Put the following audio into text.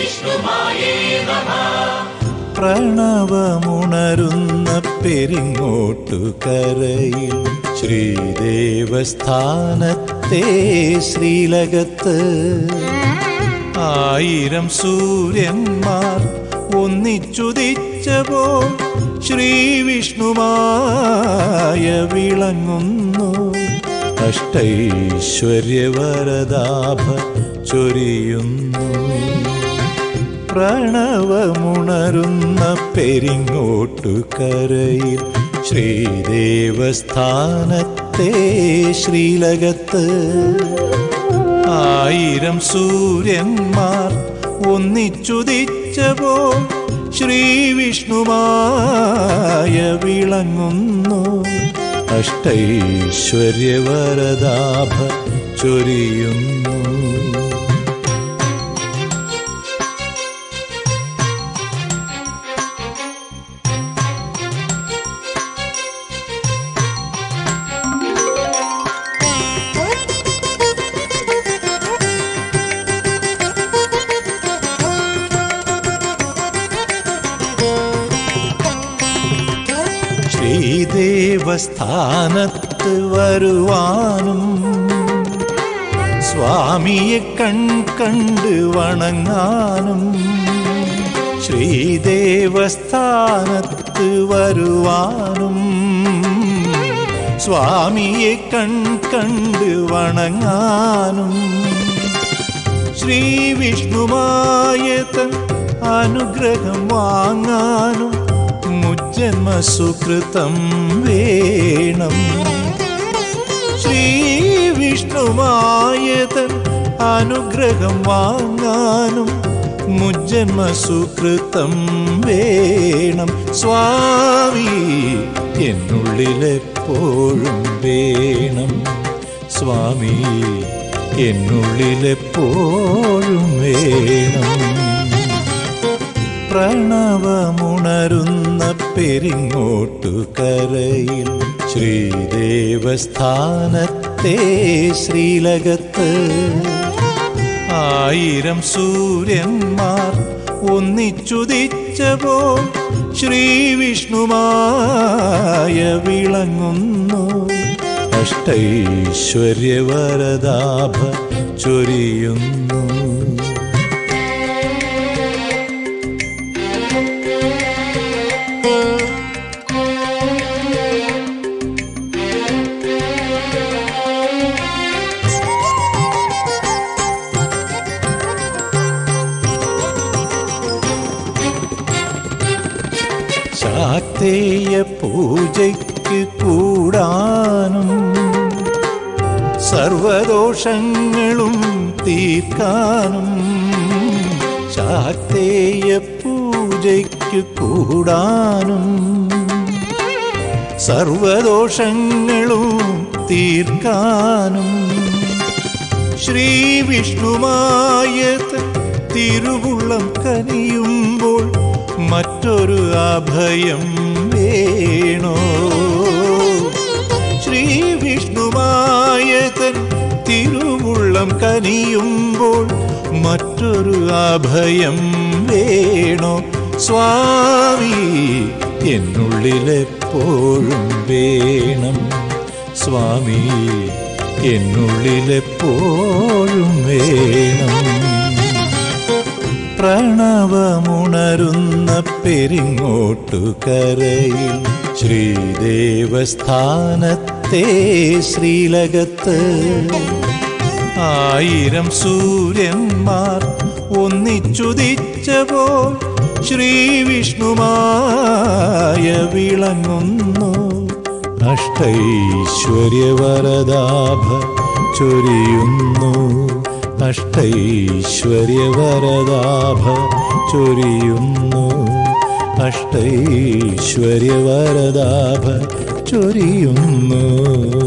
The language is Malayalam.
ശ്രീവിഷ്ണുമായേ നമഃ പ്രണവമുണരുന്ന പെരിങ്ങോട്ടുകരയിൽ ശ്രീദേവസ്ഥാനത്തെ ശ്രീലകത്ത് ആയിരം സൂര്യന്മാർ ഒന്നിച്ചുദിച്ചപോ ശ്രീവിഷ്ണുമായ വിളങ്ങുന്നു അഷ്ടൈശ്വര്യവരദാഭ ചൊരിയുന്നു പ്രണവമുണരുന്ന പെരിങ്ങോട്ടുകരയിൽ ശ്രീദേവസ്ഥാനത്തെ ശ്രീലകത്ത് ആയിരം സൂര്യന്മാർ ഒന്നിച്ചുദിച്ചപോ ശ്രീവിഷ്ണുമായ വിളങ്ങുന്നു അഷ്ടൈശ്വര്യവരദാഭ ചൊരിയുന്നു ശ്രീദേവസ്ഥാനത്ത് വരുവാനും സ്വാമിയെ കൺ കണ്ട് വണങ്ങാനും ശ്രീദേവസ്ഥാനത്ത് വരുവാനും സ്വാമിയെ കൺ കണ്ട് വണങ്ങാനും ശ്രീ വിഷ്ണുമായതൻ അനുഗ്രഹം വാങ്ങാനും മുജ്ജന്മ സുകൃതം വേണം ശ്രീ വിഷ്ണുമായതൻ അനുഗ്രഹം വാങ്ങാനും മുജ്ജന്മ സുകൃതം വേണം സ്വാമി എന്നുള്ളിലെപ്പോഴും വേണം സ്വാമി എന്നുള്ളിലെപ്പോഴും വേണം പ്രണവമുണരുന്ന പെരിങ്ങോട്ടുകരയിൽ ശ്രീദേവസ്ഥാനത്തെ ശ്രീലകത്ത് ആയിരം സൂര്യന്മാർ ഒന്നിച്ചുദിച്ചപോ ശ്രീവിഷ്ണുമായ വിളങ്ങുന്നു അഷ്ടൈശ്വര്യവരദാഭ ചൊരിയുന്നു ശാക്തേയ പൂജയ്ക്ക് കൂടാനും സർവദോഷങ്ങളും തീർക്കാനും ശാക്തേയ പൂജയ്ക്ക് കൂടാനും സർവദോഷങ്ങളും തീർക്കാനും ശ്രീ വിഷ്ണുമായത് തിരുവുള്ളം കനിയുമ്പോൾ മറ്റൊരു അഭയം വേണോ ശ്രീ വിഷ്ണുമായതൻ തിരുവുള്ളം കനിയുമ്പോൾ മറ്റൊരു അഭയം വേണോ സ്വാമി എന്നുള്ളിലെപ്പോഴും വേണം സ്വാമി എന്നുള്ളിലെപ്പോഴും വേണം പ്രണവമുണരുന്ന പെരിങ്ങോട്ടുകരയിൽ ശ്രീദേവസ്ഥാനത്തെ ശ്രീലകത്ത് ആയിരം സൂര്യന്മാർ ഒന്നിച്ചുദിച്ചപോ ശ്രീവിഷ്ണുമായ വിളങ്ങുന്നു അഷ്ടൈശ്വര്യവരദാഭ ചൊരിയുന്നു അഷ്ടൈശ്വര്യവരദാഭ ചൊരിയുന്നു അഷ്ടൈശ്വര്യവരദാഭ ചൊരിയുന്നു